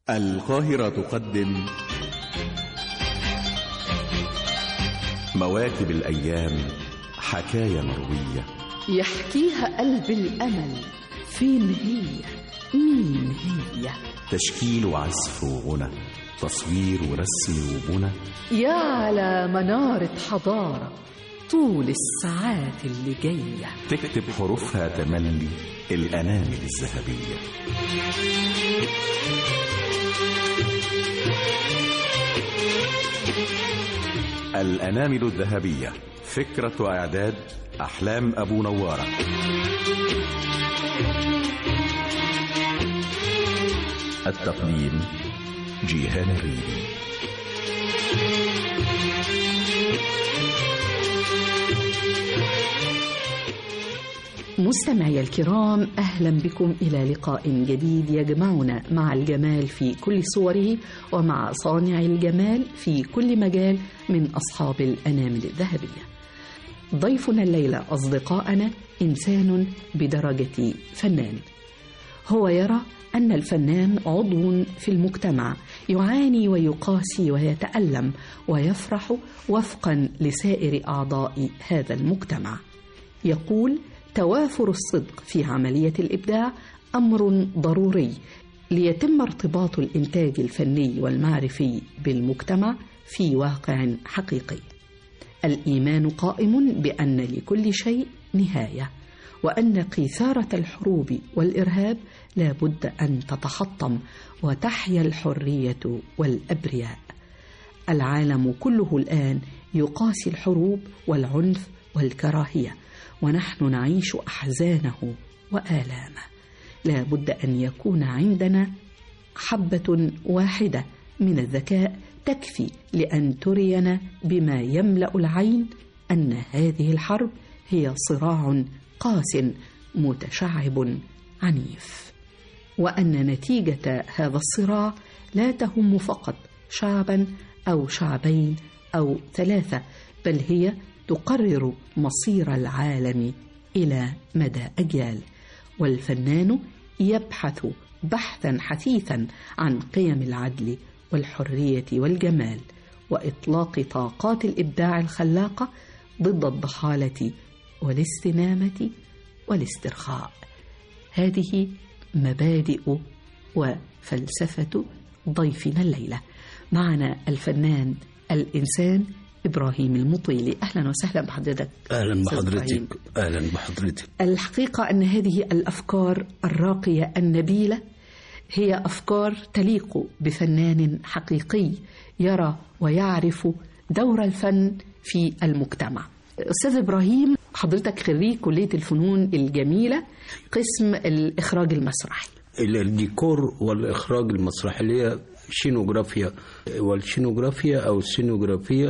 القاهرة تقدم مواكب الأيام حكاية مروية يحكيها قلب الأمل فين هي مين هي تشكيل وعزف وغنى تصوير ورسم وبنى يا على منارة حضارة طول الساعات اللي جاية تكتب حروفها تملي الأنامل الذهبية الأنامل الذهبية فكرة وإعداد أحلام أبو نوارة التقديم جيهان الريبي مستمعي الكرام أهلا بكم إلى لقاء جديد يجمعنا مع الجمال في كل صوره ومع صانع الجمال في كل مجال من أصحاب الأنامل الذهبية ضيفنا الليلة أصدقائنا إنسان بدرجة فنان هو يرى أن الفنان عضو في المجتمع يعاني ويقاسي ويتألم ويفرح وفقا لسائر أعضاء هذا المجتمع يقول توافر الصدق في عملية الإبداع أمر ضروري ليتم ارتباط الإنتاج الفني والمعرفي بالمجتمع في واقع حقيقي. الإيمان قائم بأن لكل شيء نهاية، وأن قيثارة الحروب والإرهاب لا بد أن تتحطم وتحيا الحرية والأبرياء. العالم كله الآن يقاسي الحروب والعنف والكراهيه ونحن نعيش احزانه والامه لا بد ان يكون عندنا حبه واحده من الذكاء تكفي لان ترينا بما يملا العين ان هذه الحرب هي صراع قاس متشعب عنيف وان نتيجه هذا الصراع لا تهم فقط شعبا او شعبين او ثلاثه بل هي تقرر مصير العالم الى مدى اجيال والفنان يبحث بحثا حثيثا عن قيم العدل والحريه والجمال واطلاق طاقات الابداع الخلاقه ضد الضحاله والاستنامه والاسترخاء هذه مبادئ وفلسفه ضيفنا الليله معنا الفنان الانسان إبراهيم المطيلي أهلا وسهلا بحضرتك اهلا أستاذ إبراهيم. بحضرتك اهلا بحضرتك الحقيقة أن هذه الأفكار الراقية النبيلة هي أفكار تليق بفنان حقيقي يرى ويعرف دور الفن في المجتمع أستاذ إبراهيم حضرتك خريج كلية الفنون الجميلة قسم الإخراج المسرحي ال- الديكور والاخراج المسرحي اللي هي شينوغرافيا والشينوغرافيا او السينوغرافيا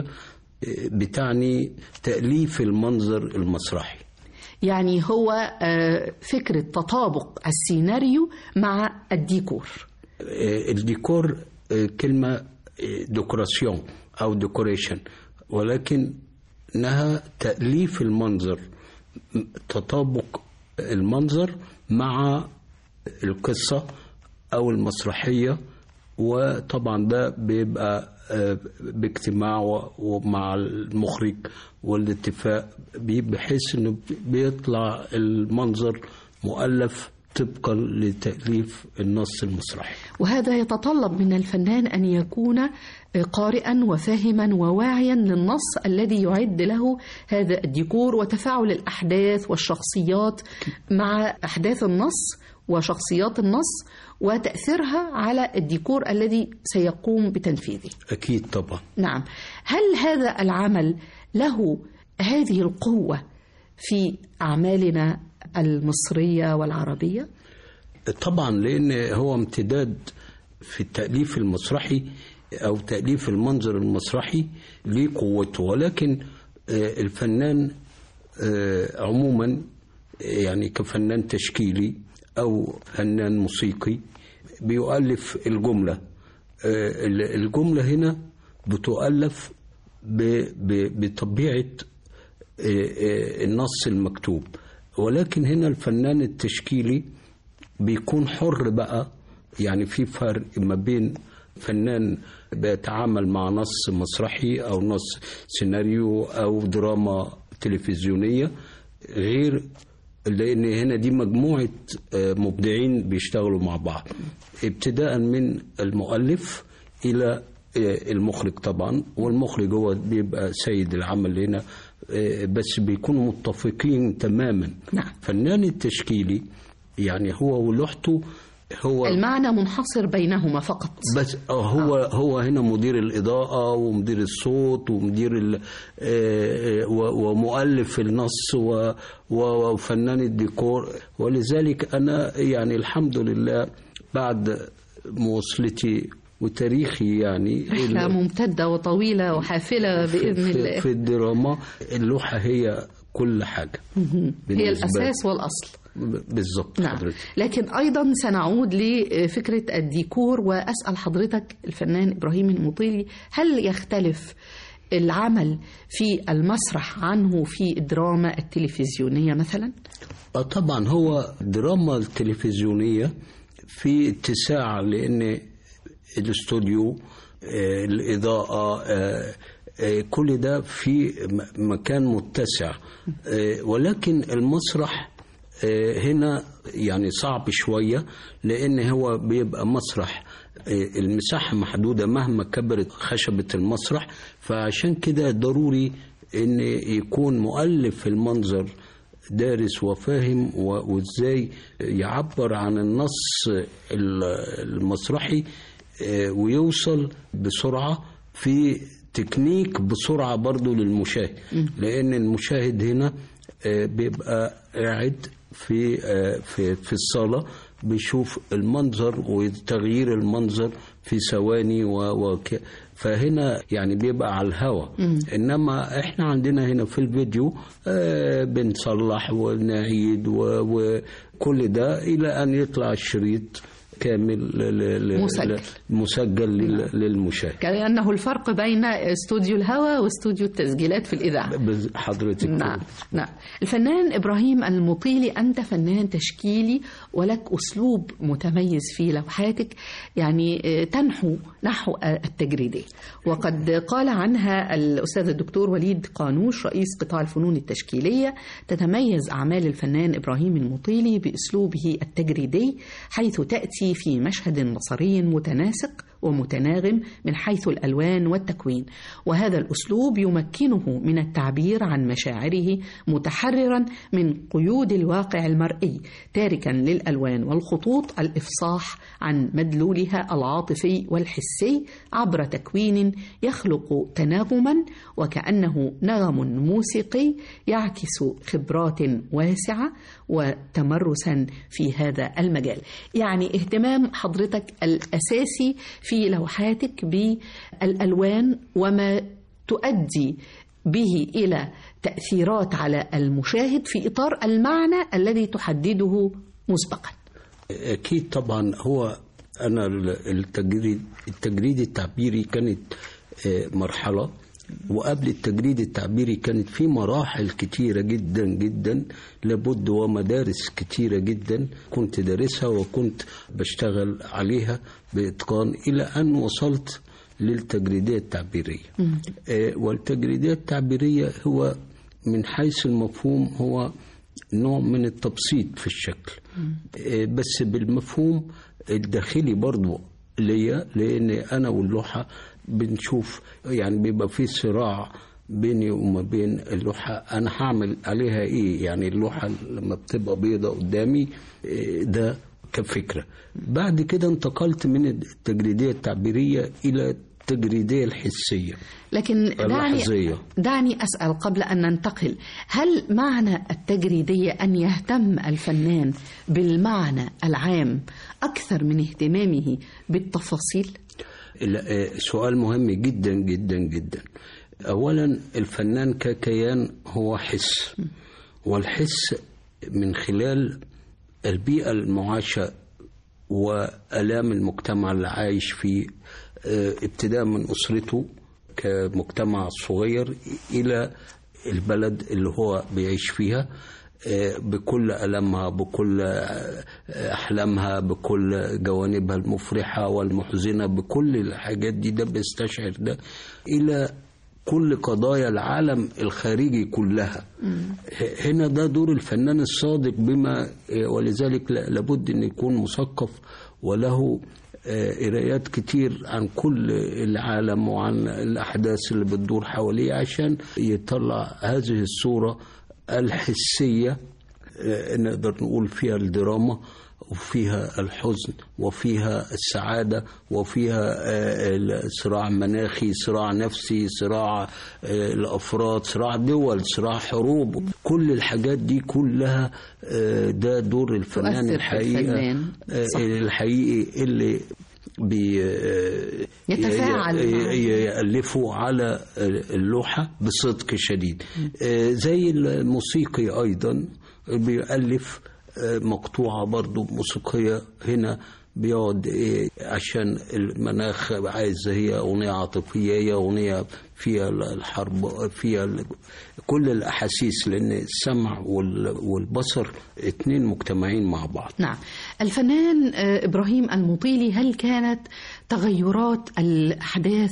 بتعني تاليف المنظر المسرحي يعني هو آه، فكرة تطابق السيناريو مع الديكور الديكور كلمه ديكوراسيون او ديكوريشن ولكن انها تاليف المنظر تطابق المنظر مع القصه او المسرحيه وطبعا ده بيبقى آه، باجتماع و- ومع المخرج والاتفاق بي- بحيث انه بيطلع المنظر مؤلف طبقا لتاليف النص المسرحي وهذا يتطلب من الفنان أن يكون قارئا وفاهما وواعيا للنص الذي يعد له هذا الديكور وتفاعل الأحداث والشخصيات مع أحداث النص وشخصيات النص وتأثيرها على الديكور الذي سيقوم بتنفيذه اكيد طبعا نعم هل هذا العمل له هذه القوة في أعمالنا المصرية والعربية؟ طبعا لان هو امتداد في التاليف المسرحي او تاليف المنظر المسرحي ليه قوته ولكن آه، الفنان آه، عموما يعني كفنان تشكيلي او فنان موسيقي بيؤلف الجمله آه، الجمله هنا بتؤلف ب- ب- بطبيعه آه، آه، النص المكتوب ولكن هنا الفنان التشكيلي بيكون حر بقى يعني في فرق ما بين فنان بيتعامل مع نص مسرحي او نص سيناريو او دراما تلفزيونيه غير لان هنا دي مجموعه آه، مبدعين بيشتغلوا مع بعض ابتداء من المؤلف الى آه، المخرج طبعا والمخرج هو بيبقى سيد العمل هنا آه، بس بيكونوا متفقين تماما نعم. فنان التشكيلي يعني هو ولوحته هو المعنى منحصر بينهما فقط بس هو هو هنا مدير الإضاءة ومدير الصوت ومدير ال- آه، آه، و- ومؤلف النص و- و- وفنان الديكور ولذلك أنا يعني الحمد لله بعد مواصلتي وتاريخي يعني رحلة ال- ممتدة وطويلة وحافلة بإذن في, الله في الدراما اللوحة هي كل حاجة هي بالنسبة الأساس والأصل بالظبط نعم حضرتك لكن أيضا سنعود لفكرة الديكور وأسأل حضرتك الفنان إبراهيم المطيلي هل يختلف العمل في المسرح عنه في الدراما التلفزيونية مثلا؟ آه طبعا هو الدراما التلفزيونية في اتساع لأن الاستوديو آه، الإضاءة آه، آه، كل ده في م- مكان متسع آه، ولكن المسرح آه، هنا يعني صعب شوية لأن هو بيبقى مسرح آه، المساحة محدودة مهما كبرت خشبة المسرح فعشان كده ضروري ان يكون مؤلف المنظر دارس وفاهم و- وازاي يعبر عن النص ال- المسرحي آه، ويوصل بسرعة في تكنيك بسرعة برضو للمشاهد لأن المشاهد هنا آه، بيبقى قاعد في آه، في في الصالة بيشوف المنظر وتغيير المنظر في ثواني و وك- فهنا يعني بيبقى على الهوا انما احنا عندنا هنا في الفيديو آه بنصلح ونعيد و- وكل ده الى ان يطلع الشريط كامل ل- ل- مسجل. ل- مسجل لل- للمشاهد كأنه الفرق بين استوديو الهوى واستوديو التسجيلات في الإذاعة بز- حضرتك نعم نعم الفنان إبراهيم المطيلي أنت فنان تشكيلي ولك أسلوب متميز في لوحاتك يعني آه، تنحو نحو آه، التجريدية وقد قال عنها الأستاذ الدكتور وليد قانوش رئيس قطاع الفنون التشكيلية تتميز أعمال الفنان إبراهيم المطيلي بأسلوبه التجريدي حيث تأتي في مشهد بصري متناسق ومتناغم من حيث الالوان والتكوين وهذا الاسلوب يمكنه من التعبير عن مشاعره متحررا من قيود الواقع المرئي تاركا للالوان والخطوط الافصاح عن مدلولها العاطفي والحسي عبر تكوين يخلق تناغما وكانه نغم موسيقي يعكس خبرات واسعه وتمرسا في هذا المجال يعني اهتمام حضرتك الاساسي في لوحاتك بالالوان وما تؤدي به الى تاثيرات على المشاهد في اطار المعنى الذي تحدده مسبقا اكيد طبعا هو انا التجريد التجريد التعبيري كانت آه، مرحله وقبل التجريد التعبيري كانت في مراحل كتيرة جدا جدا لابد ومدارس كتيرة جدا كنت دارسها وكنت بشتغل عليها بإتقان إلى أن وصلت للتجريدية التعبيرية آه، والتجريدية التعبيرية هو من حيث المفهوم هو نوع من التبسيط في الشكل آه، بس بالمفهوم الداخلي برضو ليا لان انا واللوحه بنشوف يعني بيبقى في صراع بيني وما بين اللوحه انا هعمل عليها ايه يعني اللوحه لما بتبقى بيضة قدامي آه، ده كفكره بعد كده انتقلت من التجريديه التعبيريه الى التجريديه الحسيه لكن دعني اللحظية. دعني اسال قبل ان ننتقل هل معنى التجريديه ان يهتم الفنان بالمعنى العام اكثر من اهتمامه بالتفاصيل لا، آه، سؤال مهم جدا جدا جدا اولا الفنان ككيان هو حس والحس من خلال البيئه المعاشه والام المجتمع اللي عايش فيه آه، ابتداء من اسرته كمجتمع صغير الى البلد اللي هو بيعيش فيها آه، بكل ألمها بكل آه، أحلامها بكل جوانبها المفرحة والمحزنة بكل الحاجات دي ده بيستشعر ده إلى كل قضايا العالم الخارجي كلها ه- هنا ده دور الفنان الصادق بما ولذلك لا- لابد أن يكون مثقف وله آه، قرايات كتير عن كل العالم وعن الأحداث اللي بتدور حواليه عشان يطلع هذه الصورة الحسية آه، نقدر نقول فيها الدراما وفيها الحزن وفيها السعادة وفيها آه، صراع مناخي صراع نفسي صراع آه، الأفراد صراع دول صراع حروب كل الحاجات دي كلها آه، ده دور الفنان تؤثر في الحقيقة الفنان. آه، صح. الحقيقي اللي بي آه، يتفاعل ي- معه. ي- يألفوا على اللوحة بصدق شديد آه، زي الموسيقي أيضا بيألف آه، مقطوعة برضو موسيقية هنا بيقعد إيه عشان المناخ عايز هي أغنية عاطفية هي أغنية فيها الحرب فيها ال- كل الأحاسيس لأن السمع وال- والبصر اتنين مجتمعين مع بعض نعم الفنان آه، إبراهيم المطيلي هل كانت تغيرات الأحداث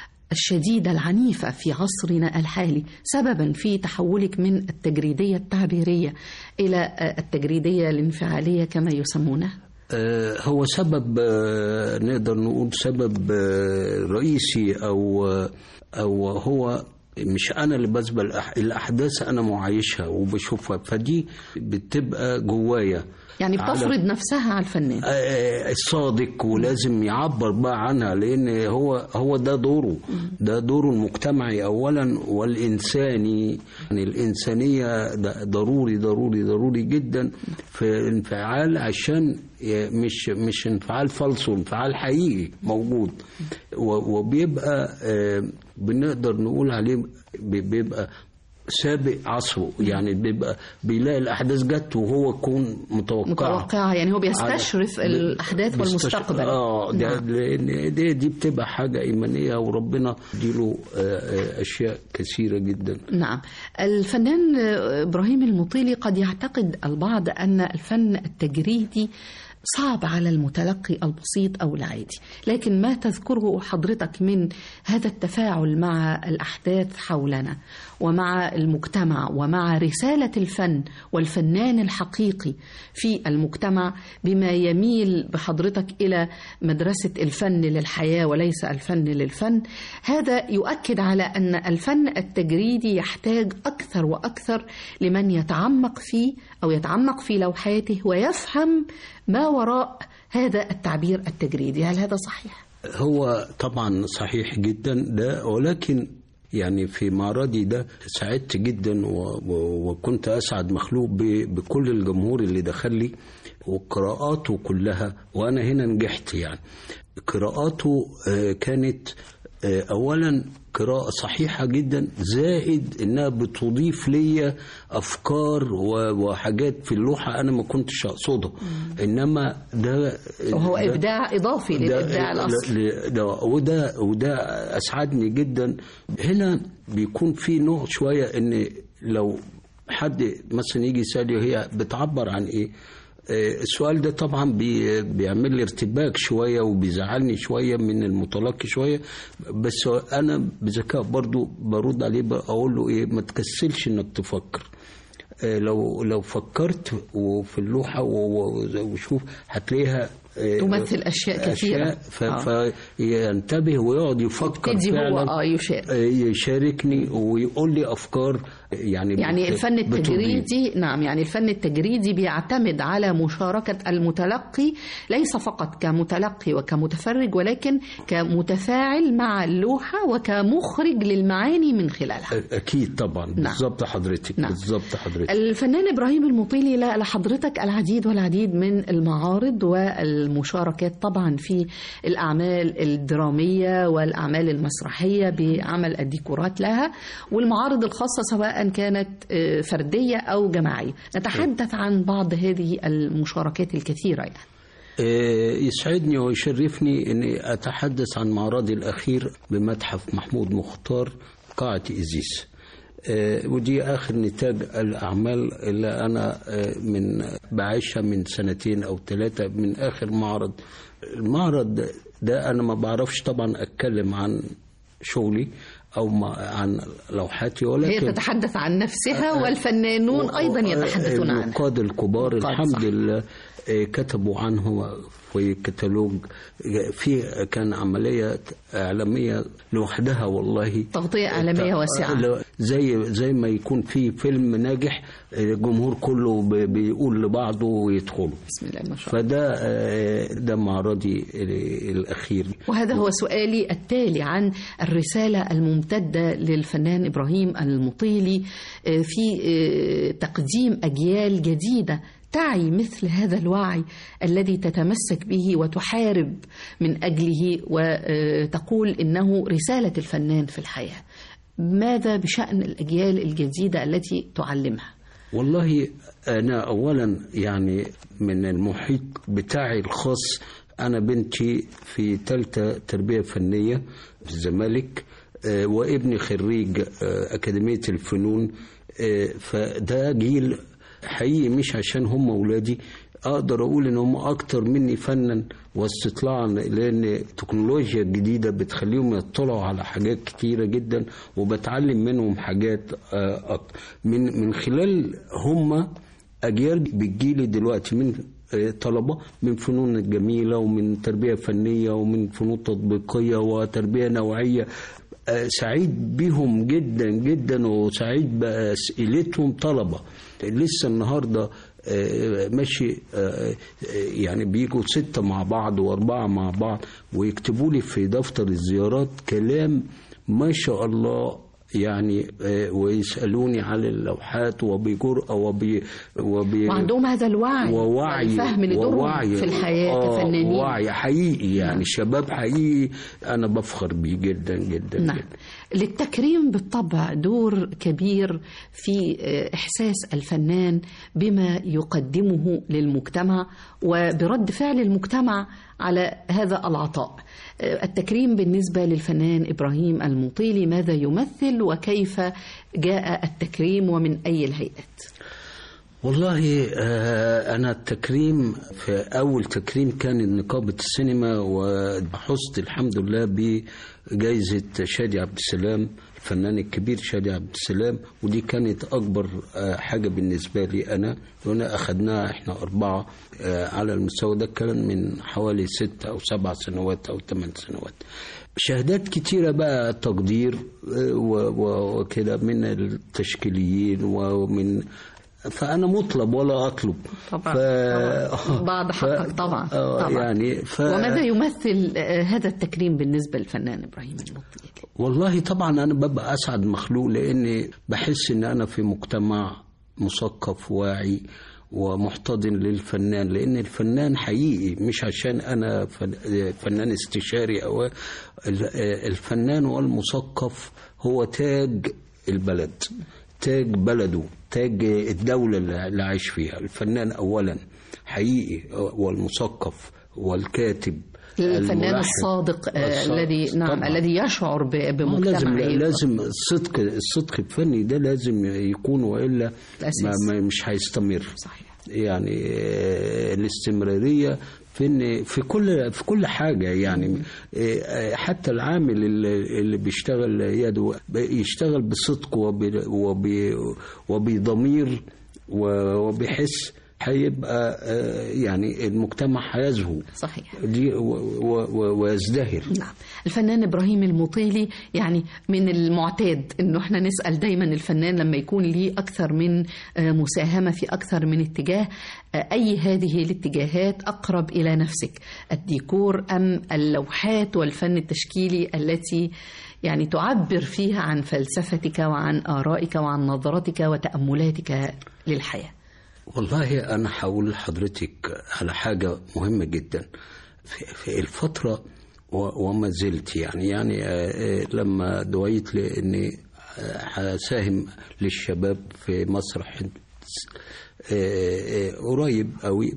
الشديدة العنيفة في عصرنا الحالي سببا في تحولك من التجريدية التعبيرية إلى آه، التجريدية الانفعالية كما يسمونها آه، هو سبب آه، نقدر نقول سبب آه، رئيسي او آه، او هو مش انا اللي بسبق الأح- الاحداث انا معايشها وبشوفها فدي بتبقى جوايا يعني على- بتفرض نفسها على الفنان آه، الصادق ولازم يعبر بقى عنها لان هو هو ده دوره ده دوره المجتمعي اولا والانساني يعني الانسانيه ده ضروري ضروري ضروري جدا في الانفعال عشان ي- مش مش انفعال فالصو انفعال حقيقي موجود و- وبيبقى آه، بنقدر نقول عليه بي- بيبقى سابق عصره يعني بيبقى بيلاقي الاحداث جت وهو يكون متوقع متوقعة يعني هو بيستشرف الأحداث والمستقبل اه ده نعم. لان دي, دي بتبقى حاجه ايمانيه وربنا اديله آه، آه، اشياء كثيره جدا نعم الفنان إبراهيم المطيلي قد يعتقد البعض أن الفن التجريدي صعب على المتلقي البسيط أو العادي لكن ما تذكره حضرتك من هذا التفاعل مع الأحداث حولنا ومع المجتمع ومع رسالة الفن والفنان الحقيقي في المجتمع بما يميل بحضرتك إلى مدرسة الفن للحياة وليس الفن للفن هذا يؤكد على أن الفن التجريدي يحتاج أكثر وأكثر لمن يتعمق فيه أو يتعمق في لوحاته ويفهم ما وراء هذا التعبير التجريدي هل هذا صحيح؟ هو طبعا صحيح جدا ده ولكن يعني في معرضي ده سعدت جدا و- و- وكنت اسعد مخلوق ب- بكل الجمهور اللي دخل لي وقراءاته كلها وانا هنا نجحت يعني قراءاته آه، كانت آه، اولا قراءة صحيحة جدا زائد انها بتضيف لي افكار و- وحاجات في اللوحة انا ما كنتش اقصدها انما ده وهو ده- إبداع إضافي للإبداع ده- الأصلي ل- ده وده وده اسعدني جدا هنا بيكون في نوع شويه ان لو حد مثلا يجي يسالي هي بتعبر عن ايه آه، السؤال ده طبعا بي بيعمل لي ارتباك شويه وبيزعلني شويه من المتلقي شويه بس انا بذكاء برضو برد عليه بقول له ايه ما تكسلش انك تفكر آه، لو لو فكرت وفي اللوحه و- و- وشوف هتلاقيها آه، تمثل أشياء كثيرة. ف- آه. فينتبه ويقعد يفكر يبتدي هو فعلا آه يشارك آه، يشاركني ويقول لي افكار يعني يعني بت- الفن بتضيف. التجريدي نعم يعني الفن التجريدي بيعتمد على مشاركة المتلقي ليس فقط كمتلقي وكمتفرج ولكن كمتفاعل مع اللوحة وكمخرج للمعاني من خلالها اكيد طبعا بالظبط حضرتك نعم. بالظبط حضرتك الفنان إبراهيم المطيلي لا لحضرتك العديد والعديد من المعارض والمشاركات طبعا في الأعمال الدرامية والأعمال المسرحية بعمل الديكورات لها والمعارض الخاصة سواء كانت آه، فردية أو جماعية نتحدث عن بعض هذه المشاركات الكثيرة يعني. آه، يسعدني ويشرفني اني اتحدث عن معرضي الاخير بمتحف محمود مختار قاعه ازيس آه، ودي آخر نتاج الأعمال اللي أنا آه، من بعيشها من سنتين أو ثلاثة من آخر معرض المعرض ده أنا ما بعرفش طبعا أتكلم عن شغلي أو ما عن لوحاتي هي ولكن تتحدث عن نفسها والفنانون أيضا يتحدثون عنها النقاد الكبار النقاد، الحمد صح. لله آه، كتبوا عنه في كتالوج في كان عملية إعلامية لوحدها والله تغطية إعلامية واسعة لا، زي زي ما يكون في فيلم ناجح الجمهور كله ب- بيقول لبعضه ويدخلوا بسم الله ما شاء الله فده آه، ده معرضي الأخير وهذا هو سؤالي التالي عن الرسالة الممتدة للفنان إبراهيم المطيلي آه، في آه، تقديم أجيال جديدة تعي مثل هذا الوعي الذي تتمسك به وتحارب من أجله وتقول إنه رسالة الفنان في الحياة ماذا بشأن الأجيال الجديدة التي تعلمها والله أنا أولا يعني من المحيط بتاعي الخاص أنا بنتي في ثالثة تربية فنية في الزمالك آه، وابني خريج آه، أكاديمية الفنون آه، فده جيل حقيقي مش عشان هم أولادي أقدر أقول إن هم أكتر مني فنا واستطلاعا لأن التكنولوجيا الجديدة بتخليهم يطلعوا على حاجات كتيرة جدا وبتعلم منهم حاجات آه، أكتر من من خلال هم أجيال بتجيلي دلوقتي من آه، طلبة من فنون الجميلة ومن تربية فنية ومن فنون تطبيقية وتربية نوعية آه، سعيد بيهم جدا جدا وسعيد بأسئلتهم طلبة لسه النهارده آه، ماشي آه، آه، يعني بيجوا ستة مع بعض وأربعة مع بعض ويكتبوا لي في دفتر الزيارات كلام ما شاء الله يعني آه، ويسألوني على اللوحات وبجرأة وب وب وعندهم هذا الوعي ووعي والفهم لدورهم ووعي في الحياة آه، كفنانين وعي حقيقي يعني شباب حقيقي أنا بفخر بيه جدا جدا نعم جدا للتكريم بالطبع دور كبير في آه، إحساس الفنان بما يقدمه للمجتمع وبرد فعل المجتمع على هذا العطاء آه، التكريم بالنسبة للفنان إبراهيم المطيلي ماذا يمثل وكيف جاء التكريم ومن أي الهيئات والله آه، أنا التكريم في أول تكريم كان نقابة السينما وحصت الحمد لله بجائزة شادي عبد السلام الفنان الكبير شادي عبد السلام ودي كانت أكبر آه، حاجة بالنسبة لي أنا وأنا أخدناها إحنا أربعة آه، على المستوى ده كان من حوالي ست أو سبع سنوات أو ثمان سنوات شهادات كتيرة بقى تقدير آه، و- و- وكده من التشكيليين ومن فأنا مطلب ولا أطلب طبعا, ف... طبعا. بعد حقك طبعا, آه، طبعا. يعني ف... وماذا يمثل آه، هذا التكريم بالنسبة للفنان إبراهيم المطيلي والله طبعا أنا ببقى أسعد مخلوق لأني بحس إن أنا في مجتمع مثقف واعي ومحتضن للفنان لأن الفنان حقيقي مش عشان أنا فن- فنان استشاري أو ال- الفنان والمثقف هو تاج البلد تاج بلده تاج الدولة اللي عايش فيها الفنان أولا حقيقي والمثقف والكاتب الفنان الملحن. الصادق آه، الصادق. الذي نعم طبعاً. الذي يشعر ب- آه، بمجتمع لازم إيه؟ لازم الصدق الصدق الفني ده لازم يكون والا الأساس. ما ما مش هيستمر صحيح يعني آه، الاستمراريه في إن في كل في كل حاجه يعني آه، حتى العامل اللي اللي بيشتغل يده يشتغل بصدق وب- وب- وبضمير و- وبحس هيبقى آه، يعني المجتمع هيزهو صحيح دي و- و- و- ويزدهر نعم الفنان ابراهيم المطيلي يعني من المعتاد انه احنا نسال دايما الفنان لما يكون ليه اكثر من آه، مساهمه في اكثر من اتجاه آه، اي هذه الاتجاهات اقرب الى نفسك الديكور ام اللوحات والفن التشكيلي التي يعني تعبر فيها عن فلسفتك وعن ارائك وعن نظرتك وتاملاتك للحياه والله أنا هقول لحضرتك على حاجة مهمة جدا في في الفترة و- وما زلت يعني يعني آه، آه، لما دعيت لأني آه، هساهم للشباب في مسرح آه، آه، قريب قوي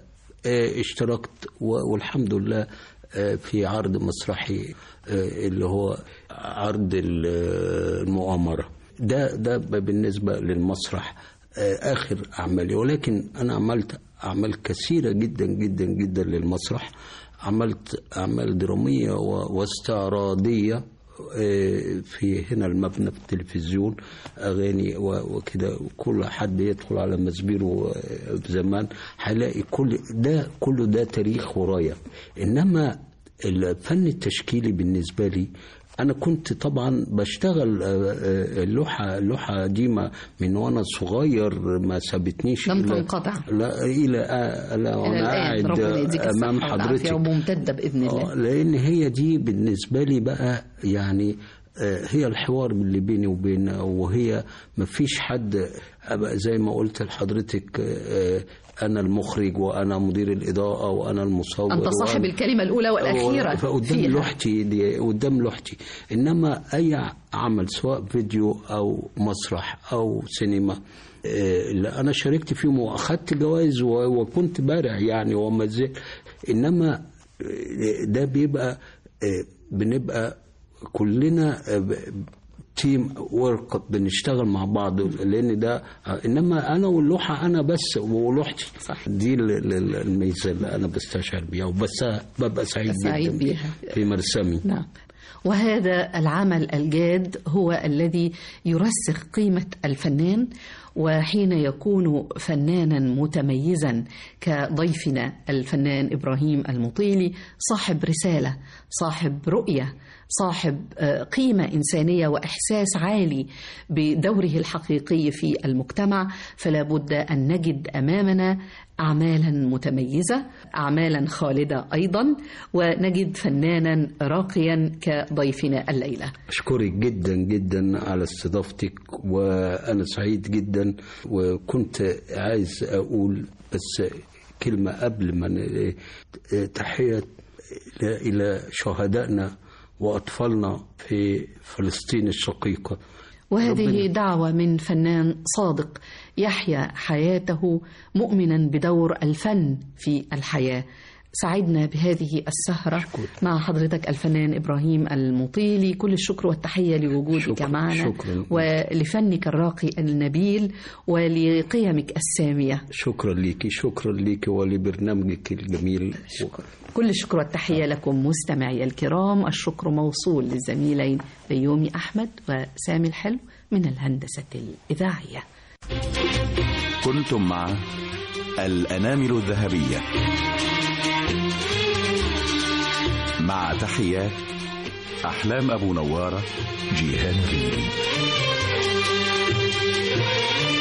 فاشتركت و- والحمد لله آه، في عرض مسرحي آه، اللي هو عرض ال- المؤامرة ده ده بالنسبة للمسرح آه، آخر أعمالي ولكن أنا عملت أعمال كثيرة جدا جدا جدا للمسرح عملت أعمال درامية و- واستعراضية آه، في هنا المبنى في التلفزيون اغاني و- وكده كل حد يدخل على مسبيره آه، زمان هيلاقي كل ده كله ده تاريخ ورايا انما الفن التشكيلي بالنسبه لي انا كنت طبعا بشتغل آه، آه، اللوحه اللوحه دي ما- من وانا صغير ما سابتنيش لم إلا- تنقطع. لا الى آه، لا إلى وانا الآن قاعد ربنا يديك امام الصحة والعافية حضرتك وممتدة بإذن آه، الله لان هي دي بالنسبه لي بقى يعني آه، هي الحوار اللي بيني وبين وهي ما فيش حد أبقى زي ما قلت لحضرتك آه، انا المخرج وانا مدير الاضاءه وانا المصور أنت صاحب وأنا- الكلمة الأولى والأخيرة فقدام فيها. لوحتي دي قدام لوحتي انما اي عمل سواء فيديو او مسرح او سينما آه، اللي انا شاركت فيهم واخدت جوائز و- وكنت بارع يعني وما زلت انما آه، ده بيبقى آه، بنبقى كلنا آه، ب- تيم ورك بنشتغل مع بعض لان ده انما انا واللوحه انا بس ولوحتي صح. دي ال- ال- الميزه اللي انا بستشعر بيها وبس ببقى سعيد, سعيد جدا بيها. في مرسمي نعم وهذا العمل الجاد هو الذي يرسخ قيمة الفنان وحين يكون فنانا متميزا كضيفنا الفنان إبراهيم المطيلي صاحب رسالة صاحب رؤية صاحب آه، قيمة إنسانية وإحساس عالي بدوره الحقيقي في المجتمع فلا بد أن نجد أمامنا أعمالا متميزة أعمالا خالدة أيضا ونجد فنانا راقيا كضيفنا الليلة أشكرك جدا جدا على استضافتك وأنا سعيد جدا وكنت عايز أقول بس كلمة قبل ما ن- تحية إلى شهدائنا وأطفالنا في فلسطين الشقيقة وهذه ربنا- دعوة من فنان صادق يحيا حياته مؤمنا بدور الفن في الحياة سعدنا بهذه السهرة مع حضرتك الفنان إبراهيم المطيلي كل الشكر والتحية لوجودك شكراً- معنا شكراً. ولفنك الراقي النبيل ولقيمك السامية شكرا ليكي شكرا ليكي ولبرنامجك الجميل كل الشكر والتحية لكم مستمعي الكرام الشكر موصول للزميلين بيومي أحمد وسامي الحلو من الهندسة الإذاعية كنتم مع الأنامل الذهبية مع تحيات أحلام أبو نوارة جيهان ريدي